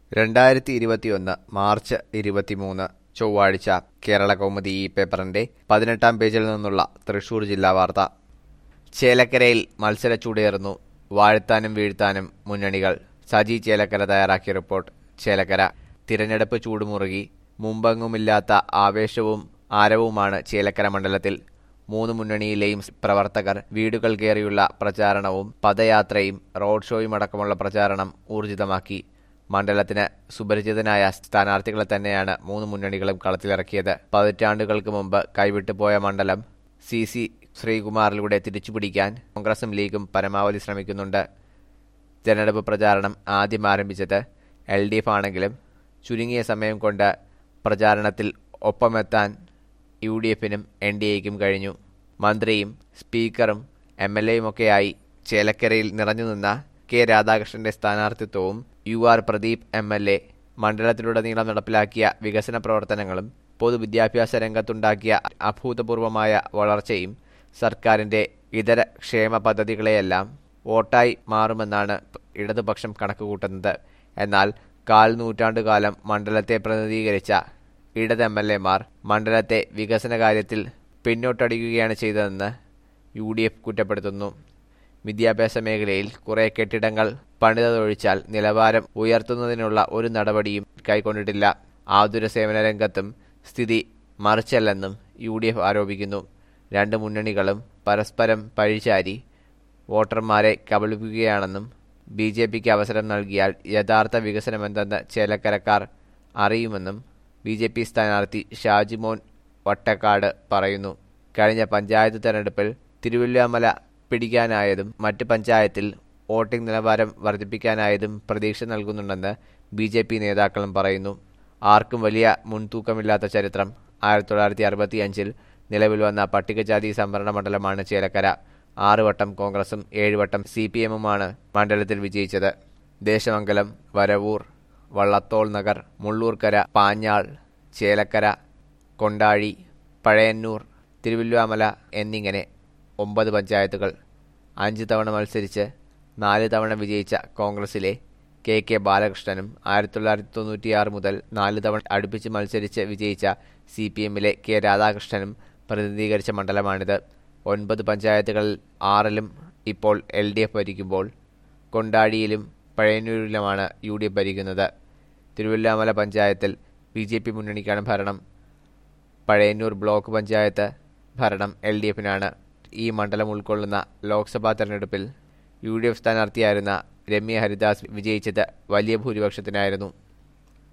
രണ്ടായിരത്തി ഇരുപത്തിയൊന്ന് മാർച്ച് ഇരുപത്തിമൂന്ന് ചൊവ്വാഴ്ച കേരള കൗമുദി ഈ പേപ്പറിന്റെ പതിനെട്ടാം പേജിൽ നിന്നുള്ള തൃശൂർ ജില്ലാ വാർത്ത ചേലക്കരയിൽ മത്സരച്ചൂടേറുന്നു വാഴ്ത്താനും വീഴ്ത്താനും മുന്നണികൾ സജി ചേലക്കര തയ്യാറാക്കിയ റിപ്പോർട്ട് ചേലക്കര തിരഞ്ഞെടുപ്പ് ചൂടുമുറുകി മുമ്പെങ്ങുമില്ലാത്ത ആവേശവും ആരവുമാണ് ചേലക്കര മണ്ഡലത്തിൽ മൂന്ന് മുന്നണിയിലെയും പ്രവർത്തകർ വീടുകൾ കയറിയുള്ള പ്രചാരണവും പദയാത്രയും റോഡ് ഷോയും അടക്കമുള്ള പ്രചാരണം ഊർജിതമാക്കി മണ്ഡലത്തിന് സുപരിചിതനായ സ്ഥാനാർത്ഥികളെ തന്നെയാണ് മൂന്ന് മുന്നണികളും കളത്തിലിറക്കിയത് പതിറ്റാണ്ടുകൾക്ക് മുമ്പ് കൈവിട്ടുപോയ മണ്ഡലം സി സി ശ്രീകുമാറിലൂടെ തിരിച്ചുപിടിക്കാൻ കോൺഗ്രസും ലീഗും പരമാവധി ശ്രമിക്കുന്നുണ്ട് തെരഞ്ഞെടുപ്പ് പ്രചാരണം ആദ്യം ആരംഭിച്ചത് എൽ ഡി എഫ് ആണെങ്കിലും ചുരുങ്ങിയ സമയം കൊണ്ട് പ്രചാരണത്തിൽ ഒപ്പമെത്താൻ യു ഡി എഫിനും എൻ ഡി എക്കും കഴിഞ്ഞു മന്ത്രിയും സ്പീക്കറും എം എൽ എയുമൊക്കെയായി ചേലക്കരയിൽ നിറഞ്ഞുനിന്ന കെ രാധാകൃഷ്ണന്റെ സ്ഥാനാർത്ഥിത്വവും U R Pradeep M L A മണ്ഡലത്തിലുടനീളം നടപ്പിലാക്കിയ വികസന പ്രവർത്തനങ്ങളും പൊതുവിദ്യാഭ്യാസ രംഗത്തുണ്ടാക്കിയ അഭൂതപൂർവമായ വളർച്ചയും സർക്കാരിന്റെ ഇതര ക്ഷേമ പദ്ധതികളെയെല്ലാം വോട്ടായി മാറുമെന്നാണ് ഇടതുപക്ഷം കണക്കുകൂട്ടുന്നത് എന്നാൽ കാൽ നൂറ്റാണ്ടുകാലം മണ്ഡലത്തെ പ്രതിനിധീകരിച്ച ഇടത് എം എൽ എമാർ മണ്ഡലത്തെ വികസന കാര്യത്തിൽ പിന്നോട്ടടിക്കുകയാണ് ചെയ്തതെന്ന് യു ഡി എഫ് കുറ്റപ്പെടുത്തുന്നു വിദ്യാഭ്യാസ മേഖലയിൽ കുറെ കെട്ടിടങ്ങൾ പണിതതൊഴിച്ചാൽ നിലവാരം ഉയർത്തുന്നതിനുള്ള ഒരു നടപടിയും കൈക്കൊണ്ടിട്ടില്ല ആതുര സേവന രംഗത്തും സ്ഥിതി മറിച്ചല്ലെന്നും യു ഡി എഫ് ആരോപിക്കുന്നു രണ്ട് മുന്നണികളും പരസ്പരം പഴിചാരി വോട്ടർമാരെ കബളിപ്പിക്കുകയാണെന്നും ബി ജെ പിക്ക് അവസരം നൽകിയാൽ യഥാർത്ഥ വികസനമെന്തെന്ന് ചേലക്കരക്കാർ അറിയുമെന്നും ബി ജെ പി സ്ഥാനാർത്ഥി ഷാജിമോൻ വട്ടക്കാട് പറയുന്നു കഴിഞ്ഞ പഞ്ചായത്ത് തെരഞ്ഞെടുപ്പിൽ തിരുവല്ലാമല പിടിക്കാനായതും മറ്റ് പഞ്ചായത്തിൽ വോട്ടിംഗ് നിലവാരം വർദ്ധിപ്പിക്കാനായതും പ്രതീക്ഷ നൽകുന്നുണ്ടെന്ന് ബി ജെ പി നേതാക്കളും പറയുന്നു ആർക്കും വലിയ മുൻതൂക്കമില്ലാത്ത ചരിത്രം ആയിരത്തി തൊള്ളായിരത്തി അറുപത്തി അഞ്ചിൽ നിലവിൽ വന്ന പട്ടികജാതി സംവരണ മണ്ഡലമാണ് ചേലക്കര ആറ് വട്ടം കോൺഗ്രസും ഏഴുവട്ടം സി പി എമ്മുമാണ് മണ്ഡലത്തിൽ വിജയിച്ചത് ദേശമംഗലം വരവൂർ വള്ളത്തോൾ നഗർ മുള്ളൂർക്കര പാഞ്ഞാൾ ചേലക്കര കൊണ്ടാഴി പഴയന്നൂർ തിരുവല്ലുവാമല എന്നിങ്ങനെ ഒമ്പത് പഞ്ചായത്തുകൾ അഞ്ച് തവണ മത്സരിച്ച് നാല് തവണ വിജയിച്ച കോൺഗ്രസിലെ കെ കെ ബാലകൃഷ്ണനും ആയിരത്തി തൊള്ളായിരത്തി തൊണ്ണൂറ്റിയാറ് മുതൽ നാല് തവണ അടുപ്പിച്ച് മത്സരിച്ച് വിജയിച്ച സി പി എമ്മിലെ കെ രാധാകൃഷ്ണനും പ്രതിനിധീകരിച്ച മണ്ഡലമാണിത് ഒൻപത് പഞ്ചായത്തുകളിൽ ആറിലും ഇപ്പോൾ എൽ ഡി എഫ് ഭരിക്കുമ്പോൾ കൊണ്ടാടിയിലും പഴയന്നൂരിലുമാണ് യു ഡി എഫ് ഭരിക്കുന്നത് തിരുവല്ലാമല പഞ്ചായത്തിൽ ബി ജെ പി മുന്നണിക്കാണ് ഭരണം പഴയന്നൂർ ബ്ലോക്ക് പഞ്ചായത്ത് ഭരണം എൽ ഡി എഫിനാണ് ഈ മണ്ഡലം ഉൾക്കൊള്ളുന്ന ലോക്സഭാ തെരഞ്ഞെടുപ്പിൽ യു ഡി എഫ് സ്ഥാനാർത്ഥിയായിരുന്ന രമ്യ ഹരിദാസ് വിജയിച്ചത് വലിയ ഭൂരിപക്ഷത്തിനായിരുന്നു